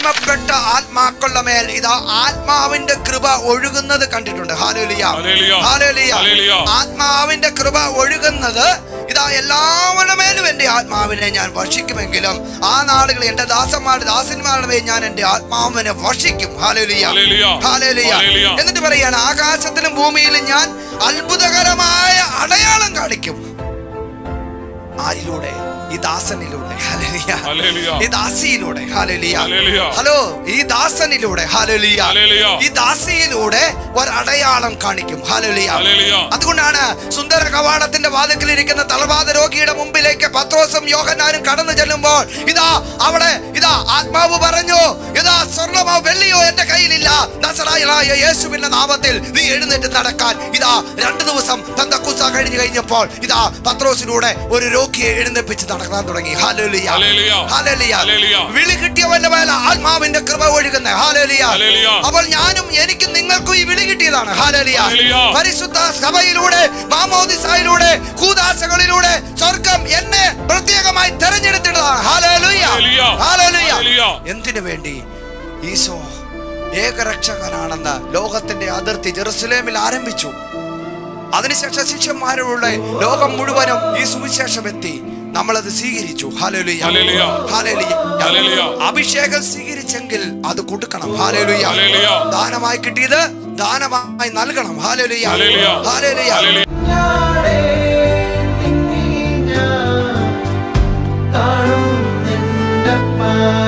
അടിമപ്പെട്ട ആത്മാക്കളുടെ മേൽ ഇതാ ആത്മാവിന്റെ കൃപ ഒഴുകുന്നത് കണ്ടിട്ടുണ്ട് ഹാലേലിയ ഹല്ലേലൂയ. ഹാലേലിയ ഹല്ലേലൂയ. ആത്മാവിന്റെ കൃപ ഒഴുകുന്നത് ഇതാ എല്ലാവരുടെ മേലും എൻ്റെ ആത്മാവിനെ ഞാൻ വർഷിക്കുമെങ്കിലും ആ നാളുകളിൽ എൻ്റെ ദാസന്മാരുടെ ദാസന്മാരുടെ മേൽ ഞാൻ എൻ്റെ ആത്മാവിനെ വർഷിക്കും ഹാലേലിയ ഹല്ലേലൂയ. ഹാലേലിയ ഹല്ലേലൂയ. എന്നിട്ട് പറയാണ് ആകാശത്തിലും ഭൂമിയിലും ഞാൻ അത്ഭുതകരമായ അടയാളം കാണിക്കും ആരിലൂടെ ഈ ദാസനിലൂടെ ഹല്ലേലൂയ. ഹല്ലേലൂയ. ഈ ദാസിയിലൂടെ ഹല്ലേലൂയ. ഹല്ലേലൂയ. ഹലോ ഈ ദാസനിലൂടെ ഹല്ലേലൂയ. ഹല്ലേലൂയ. ഈ ദാസിയിലൂടെ ഒരടയാളം കാണിക്കും ഹല്ലേലൂയ. ഹല്ലേലൂയ. അതുകൊണ്ടാണ് സുന്ദര കവാടത്തിന്റെ വാതിക്കൽ ഇരിക്കുന്ന തളവാദ രോഗിയുടെ മുമ്പിലേക്ക് പത്രോസും യോഹന്നാനും കടന്നു ചെല്ലുമ്പോൾ ഇതാ അവിടെ ഇതാ ആത്മാവ് പറഞ്ഞു ഇതാ സ്വർണമോ വെള്ളിയോ എന്റെ കയ്യിലില്ല നസറായനായ യേശുവിന്റെ നാമത്തിൽ നീ എഴുന്നേറ്റ് നടക്കാൻ ഇതാ രണ്ടു ദിവസം തന്തക്കുസ കഴിഞ്ഞു കഴിഞ്ഞപ്പോൾ ഇതാ പത്രോസിലൂടെ ഒരു രോഗിയെ എഴുന്നേപ്പിച്ച് നടക്കാൻ തുടങ്ങി ഹാലേലിയ ഹല്ലേലൂയ. ഹാലേലിയ ഹല്ലേലൂയ. വിളി കിട്ടിയവന്റെ മേല ആത്മാവിന്റെ കൃപ ഒഴുകുന്ന ഹാലേലിയ ഹല്ലേലൂയ. അപ്പോൾ ഞാനും എനിക്കും നിങ്ങൾക്കും ഈ വിളി കിട്ടിയതാണ് ഹാലേലിയ ഹല്ലേലൂയ. പരിശുദ്ധ സഭയിലൂടെ മാമോദിസായിലൂടെ കൂദാശകളിലൂടെ സ്വർഗം എന്നെ പ്രത്യേകമായി തെരഞ്ഞെടുത്തിട്ടതാണ് ഹാലേലൂയ ഹല്ലേലൂയ. ഹാലേലൂയ ഹല്ലേലൂയ. എന്തിനു വേണ്ടി ഈശോ ഏകരക്ഷകനാണെന്ന് ലോകത്തിന്റെ അതിർത്തി ജെറുസലേമിൽ ആരംഭിച്ചു അതിനുശേഷം ശിഷ്യന്മാരുടെ ലോകം മുഴുവനും ഈ സുവിശേഷം എത്തി നമ്മളത് സ്വീകരിച്ചു ഹാലേലൂയ ഹല്ലേലൂയ. ഹാലേലൂയ ഹല്ലേലൂയ. അഭിഷേകം സ്വീകരിച്ചെങ്കിൽ അത് കൊടുക്കണം ഹാലേലൂയ ഹല്ലേലൂയ. ദാനമായി കിട്ടിയത് ദാനമായി നൽകണം ഹാലേലൂയ ഹല്ലേലൂയ. ഹാലേലൂയ ഹല്ലേലൂയ. ഞാനേ നിന്നെ ഞാൻ കാണും നിന്റെ പാ